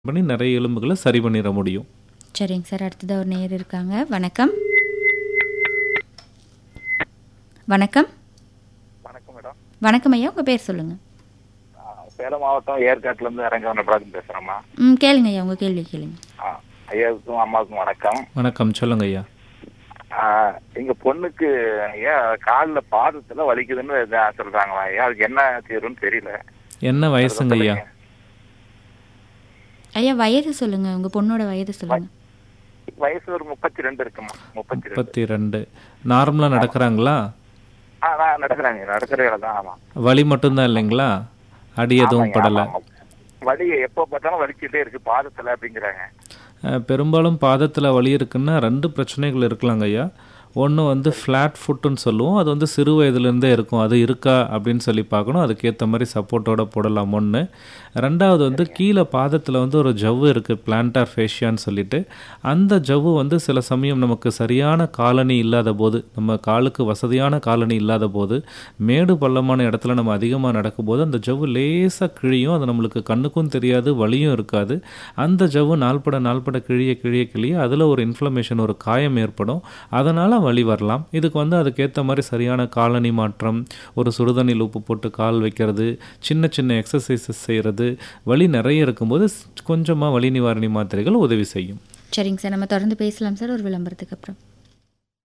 பண்ணி நிறைய எலும்புகளை சரி பண்ணிட முடியும் சரிங்க சார் அடுத்ததாக ஒரு நேர் இருக்காங்க வணக்கம் வணக்கம் வணக்கம் மேடம் வணக்கம் ஐயா உங்கள் பேர் சொல்லுங்கள் ஆ, சேலம் மாவட்டம் ஏற்காட்டுல இருந்து அரங்க நடராஜன் பேசுறேம்மா ம் கேளுங்க ஐயா உங்கள் கேள்வி கேளுங்க ஆ, ஐயாவுக்கும் அம்மாவுக்கும் வணக்கம் வணக்கம் சொல்லுங்க ஐயா ஆ, எங்க பொண்ணுக்கு ஐயா கால்ல பாதத்துல வலிக்குதுன்னு இதா சொல்றாங்களா ஐயா அதுக்கு என்ன தீர்வுன்னு தெரியல என்ன வயசுங்க ஐயா ஐயா வயது சொல்லுங்கள் உங்கள் பொண்ணோட வயது சொல்லுங்கள் வயசு ஒரு முப்பத்தி ரெண்டு இருக்குமா முப்பத்தி ரெண்டு முப்பத்தி ரெண்டு நார்மலாக நடக்கிறாங்களா ஆ நான் நடக்கிறாங்க நடக்கிற வேலை தான் ஆமா வலி மட்டும்தான் இல்லைங்களா அடி எதுவும் ஆமாங்க, படலை ஆமா, ஆமா. வலி எப்போ பார்த்தாலும் வலிச்சுட்டே இருக்கு பாதத்துல அப்படிங்கிறாங்க அஹ், பெரும்பாலும் பாதத்தில் வலி இருக்குன்னா ரெண்டு பிரச்சனைகள் இருக்கலாங்க ஐயா ஒன்று வந்து ஃப்ளாட் ஃபுட்டுன்னு சொல்லுவோம் அது வந்து சிறு வயதுலேருந்தே இருக்கும் அது இருக்கா அப்படின்னு சொல்லி பார்க்கணும் அதுக்கேற்ற மாதிரி சப்போர்ட்டோட போடலாம் ஒன்று ரெண்டாவது வந்து கீழே பாதத்தில் வந்து ஒரு ஜவ்வு இருக்குது பிளான்டார் ஃபேஷியான்னு சொல்லிட்டு அந்த ஜவ்வு வந்து சில சமயம் நமக்கு சரியான காலனி இல்லாத போது நம்ம காலுக்கு வசதியான காலனி இல்லாத போது மேடு பள்ளமான இடத்துல நம்ம அதிகமாக நடக்கும்போது அந்த ஜவ்வு லேசாக கிழியும் அது நம்மளுக்கு கண்ணுக்கும் தெரியாது வலியும் இருக்காது அந்த ஜவ்வு நாள்பட நாள்பட கிழிய கிழிய கிழிய அதில் ஒரு இன்ஃப்ளமேஷன் ஒரு காயம் ஏற்படும் அதனால் வலி வரலாம் இதுக்கு வந்து அதுக்கேற்ற மாதிரி சரியான காலனி மாற்றம் ஒரு சுடுதண்ணியில் உப்பு போட்டு கால் வைக்கிறது சின்ன சின்ன எக்ஸசைசஸ் செய்கிறது வலி நிறைய இருக்கும்போது கொஞ்சமாக வலி நிவாரணி மாத்திரைகள் உதவி செய்யும் சரிங்க சார் நம்ம தொடர்ந்து பேசலாம் சார் ஒரு விளம்பரத்துக்கு அப்புறம்